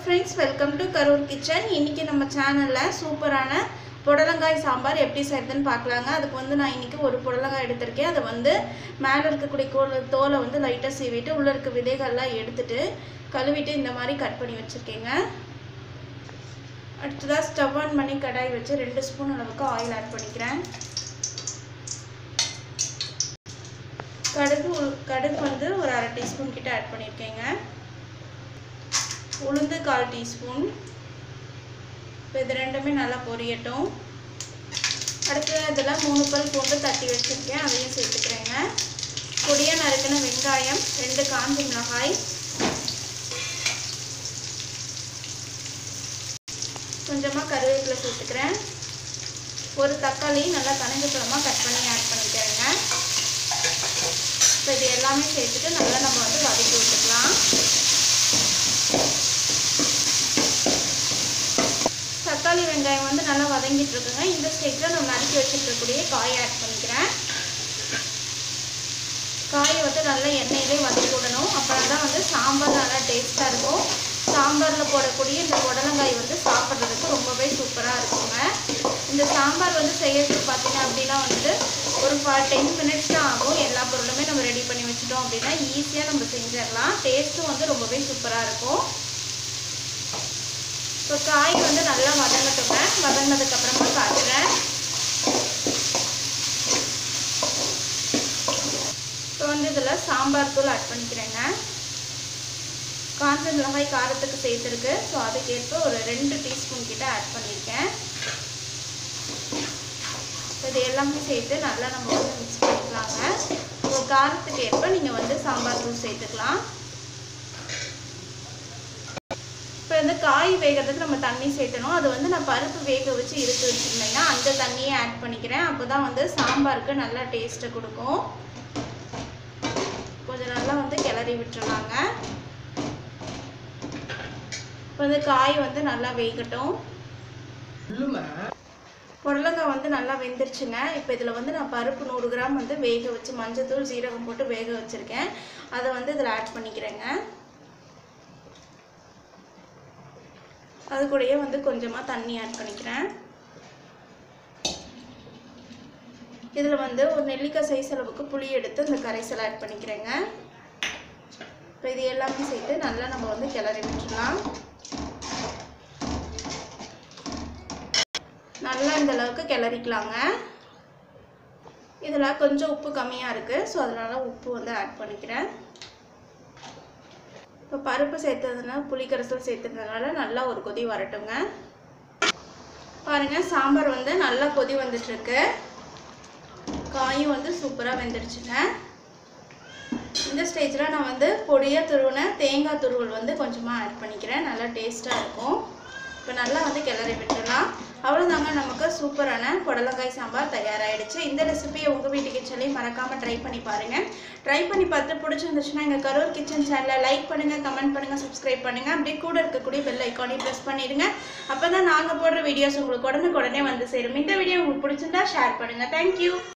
friends welcome to Karur kitchen இன்றைக்கி நம்ம சேனலில் சூப்பரான புடலங்காய் சாம்பார் எப்படி செய்கிறதுன்னு பார்க்கலாங்க அதுக்கு வந்து நான் இன்றைக்கி ஒரு புடலங்காய் எடுத்திருக்கேன் அதை வந்து மேலே இருக்கக்கூடிய கோல் தோலை வந்து லைட்டாக சீவிட்டு உள்ளே இருக்க விதைகள்லாம் எடுத்துட்டு கழுவிட்டு இந்த மாதிரி கட் பண்ணி வச்சுருக்கேங்க அடுத்ததாக ஸ்டவ் ஆன் பண்ணி கடாய் வச்சு ரெண்டு ஸ்பூன் அளவுக்கு ஆயில் ஆட் பண்ணிக்கிறேன் கடுகு உள்- கடுகு வந்து ஒரு அரை டீஸ்பூன் கிட்ட ஆட் பண்ணியிருக்கேங்க உளுந்து கால் டீஸ்பூன் இப்போ இது ரெண்டுமே நல்லா பொரியட்டும் அடுத்து இதில் மூணு பல் பூண்டு தட்டி வச்சுருக்கேன் அதையும் சேர்த்துக்கிறேங்க பொடியாக நறுக்கின வெங்காயம் ரெண்டு காஞ்ச மிளகாய் கொஞ்சமாக கருவேப்பிலை சேர்த்துக்கிறேன் ஒரு தக்காளி நல்லா கனஞ்ச பழமாக கட் பண்ணி ஆட் பண்ணிக்கிறேங்க இப்போ இது எல்லாமே சேர்த்துட்டு நல்லா நம்ம வந்து வதக்கி விட்டுக்கலாம் தக்காளி வெங்காயம் வந்து நல்லா வதங்கிட்டு இருக்குங்க இந்த ஸ்டேஜில் நம்ம நறுக்கி வச்சுருக்கக்கூடிய காயை ஆட் பண்ணிக்கிறேன் காயை வந்து நல்லா எண்ணெயிலே வதக்கி விடணும் அப்புறம் தான் வந்து சாம்பார் நல்லா டேஸ்ட்டாக இருக்கும் சாம்பாரில் போடக்கூடிய இந்த புடலங்காய் வந்து சாப்பிட்றதுக்கு ரொம்பவே சூப்பராக இருக்குங்க இந்த சாம்பார் வந்து செய்யறதுக்கு பார்த்தீங்க அப்படின்னா வந்து ஒரு ஃபா டென் மினிட்ஸ் தான் ஆகும் எல்லா பொருளுமே நம்ம ரெடி பண்ணி வச்சுட்டோம் அப்படின்னா ஈஸியாக நம்ம செஞ்சிடலாம் டேஸ்ட்டும் வந்து ரொம்பவே சூப்பராக இருக்கும் இப்போ காய் வந்து நல்லா வதங்கட்டுங்க வதங்கினதுக்கப்புறமா காட்டுறேன் இப்போ வந்து இதில் சாம்பார் தூள் ஆட் பண்ணிக்கிறேங்க காஞ்ச மிளகாய் காரத்துக்கு சேர்த்துருக்கு ஸோ அதுக்கேற்ப ஒரு ரெண்டு டீஸ்பூன் கிட்ட ஆட் பண்ணியிருக்கேன் இப்போ இது எல்லாமே சேர்த்து நல்லா நம்ம வந்து மிக்ஸ் பண்ணிக்கலாங்க உங்கள் காரத்துக்கு ஏற்ப நீங்கள் வந்து சாம்பார் தூள் சேர்த்துக்கலாம் இப்போ வந்து காய் வேகிறதுக்கு நம்ம தண்ணி சேர்த்தணும் அது வந்து நான் பருப்பு வேக வச்சு இருக்கு வச்சுருந்தேன்னா அந்த தண்ணியை ஆட் பண்ணிக்கிறேன் அப்போ தான் வந்து சாம்பாருக்கு நல்லா டேஸ்ட்டை கொடுக்கும் கொஞ்சம் நல்லா வந்து கிளறி விட்டுருலாங்க இப்போ வந்து காய் வந்து நல்லா வேகட்டும் புடலங்காய் வந்து நல்லா வெந்துருச்சுங்க இப்போ இதில் வந்து நான் பருப்பு நூறு கிராம் வந்து வேக வச்சு மஞ்சத்தூள் சீரகம் போட்டு வேக வச்சுருக்கேன் அதை வந்து இதில் ஆட் பண்ணிக்கிறேங்க அது கூடயே வந்து கொஞ்சமாக தண்ணி ஆட் பண்ணிக்கிறேன் இதில் வந்து ஒரு நெல்லிக்காய் சைஸ் அளவுக்கு புளி எடுத்து இந்த கரைசல் ஆட் பண்ணிக்கிறேங்க இப்போ இது எல்லாமே சேர்த்து நல்லா நம்ம வந்து கிளறி விட்டுடலாம் நல்லா இந்த அளவுக்கு கிளறிக்கலாங்க இதில் கொஞ்சம் உப்பு கம்மியாக இருக்குது ஸோ அதனால் உப்பு வந்து ஆட் பண்ணிக்கிறேன் இப்போ பருப்பு சேர்த்ததுனால புளிக்கரைசல் சேர்த்ததுனால நல்லா ஒரு கொதி வரட்டுங்க பாருங்கள் சாம்பார் வந்து நல்லா கொதி வந்துட்டுருக்கு காயும் வந்து சூப்பராக வெந்துடுச்சுங்க இந்த ஸ்டேஜில் நான் வந்து பொடியாக துருவின தேங்காய் துருவல் வந்து கொஞ்சமாக ஆட் பண்ணிக்கிறேன் நல்லா டேஸ்ட்டாக இருக்கும் இப்போ நல்லா வந்து கிளறி விட்டுடலாம் அவ்வளோதாங்க நமக்கு சூப்பரான புடலங்காய் சாம்பார் தயாராகிடுச்சு இந்த ரெசிபியை உங்கள் வீட்டுக்கு சொல்லி மறக்காமல் ட்ரை பண்ணி பாருங்கள் ட்ரை பண்ணி பார்த்து பிடிச்சிருந்துச்சுன்னா எங்கள் கரூர் கிச்சன் சேனலை லைக் பண்ணுங்கள் கமெண்ட் பண்ணுங்கள் சப்ஸ்கிரைப் பண்ணுங்கள் அப்படியே கூட இருக்கக்கூடிய பெல் ஐக்கானையும் ப்ரெஸ் பண்ணிடுங்க அப்போ தான் நாங்கள் போடுற வீடியோஸ் உங்களுக்கு உடனுக்குடனே வந்து சேரும் இந்த வீடியோ உங்களுக்கு பிடிச்சிருந்தா ஷேர் பண்ணுங்கள் தேங்க்யூ